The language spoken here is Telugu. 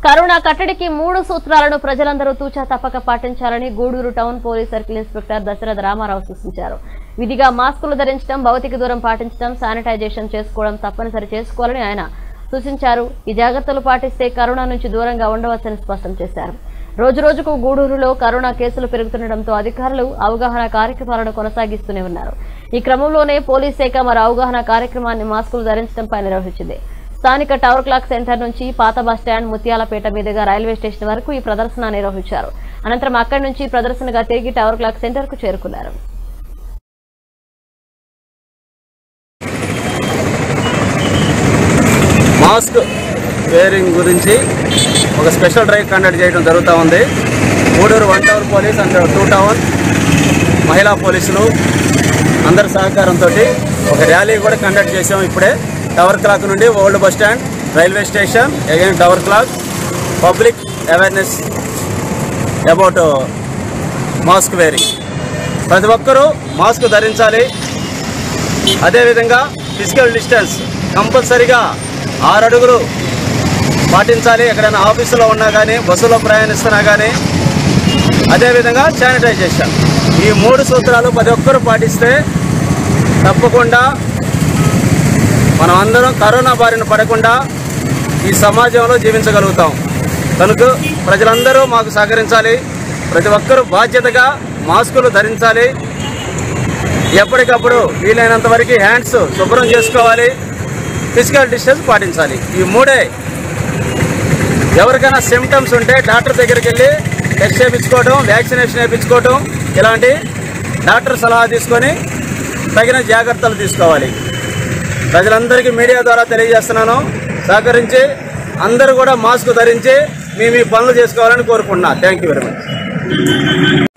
కరోనా కట్టడికి మూడు సూత్రాలను ప్రజలందరూ తూచా తప్పక పాటించాలని Gudur town police circle inspector Dasaratha Ramarao సూచించారు విధిగా మాస్కులు ధరించడం భౌతిక దూరం పాటించడం శానిటైజేషన్ చేసుకోవడం తప్పనిసరి చేసుకోవాలని ఆయన సూచించారు ఈ జాగ్రత్తలు పాటిస్తే కరోనా నుంచి దూరంగా ఉండవచ్చని స్పష్టం చేశారు రోజు రోజుకు గూడూరులో కరోనా కేసులు పెరుగుతుండటంతో అధికారులు అవగాహన కార్యక్రమాలను కొనసాగిస్తూనే ఉన్నారు ఈ క్రమంలోనే పోలీస్ శాఖ మరో అవగాహన కార్యక్రమాన్ని మాస్కులు ధరించడంపై నిర్వహించింది స్థానిక టవర్ క్లాక్ సెంటర్ నుంచి పాత బస్టాండ్ ముత్యాలపేట మీదుగా రైల్వే స్టేషన్ వరకు ఈ ప్రదర్శన నిర్వహించారు అనంతరం అక్కడి నుంచి ప్రదర్శనగా తిరిగి టవర్ క్లాక్ సెంటర్ కు చేరుకున్నారు మాస్క్ వేరింగ్ గురించి ఒక స్పెషల్ డ్రైవ్ కండక్ట్ చేయడం జరుగుతూ ఉంది Gudur one town police and two town మహిళా పోలీసులు అందరి సహకారంతో ఒక ర్యాలీ కూడా కండక్ట్ చేసాం ఇప్పుడే టవర్ క్లాక్ నుండి old bus stand railway station again tower clock public awareness about mask wearing ప్రతి ఒక్కరూ మాస్క్ ధరించాలి అదేవిధంగా ఫిజికల్ డిస్టెన్స్ కంపల్సరీగా ఆరు అడుగులు పాటించాలి ఎక్కడైనా ఆఫీసులో ఉన్నా కానీ బస్సులో ప్రయాణిస్తున్నా కానీ అదేవిధంగా శానిటైజేషన్ ఈ మూడు సూత్రాలు ప్రతి ఒక్కరూ పాటిస్తే తప్పకుండా మనం అందరం కరోనా బారిన పడకుండా ఈ సమాజంలో జీవించగలుగుతాం కనుక ప్రజలందరూ మాకు సహకరించాలి ప్రతి ఒక్కరూ బాధ్యతగా మాస్కులు ధరించాలి ఎప్పటికప్పుడు వీలైనంత వరకు హ్యాండ్స్ శుభ్రం చేసుకోవాలి ఫిజికల్ డిస్టెన్స్ పాటించాలి ఈ మూడే ఎవరికైనా సిమ్టమ్స్ ఉంటే డాక్టర్ దగ్గరికి వెళ్ళి టెస్ట్ చేయించుకోవడం వ్యాక్సినేషన్ వేయించుకోవడం ఇలాంటి డాక్టర్ సలహా తీసుకొని తగిన జాగ్రత్తలు తీసుకోవాలి ప్రజలందరికీ మీడియా ద్వారా తెలియజేస్తున్నాను సహకరించి అందరూ కూడా మాస్క్ ధరించి మీ మీ పనులు చేసుకోవాలని కోరుకుంటున్నా థ్యాంక్ యూ వెరీ మచ్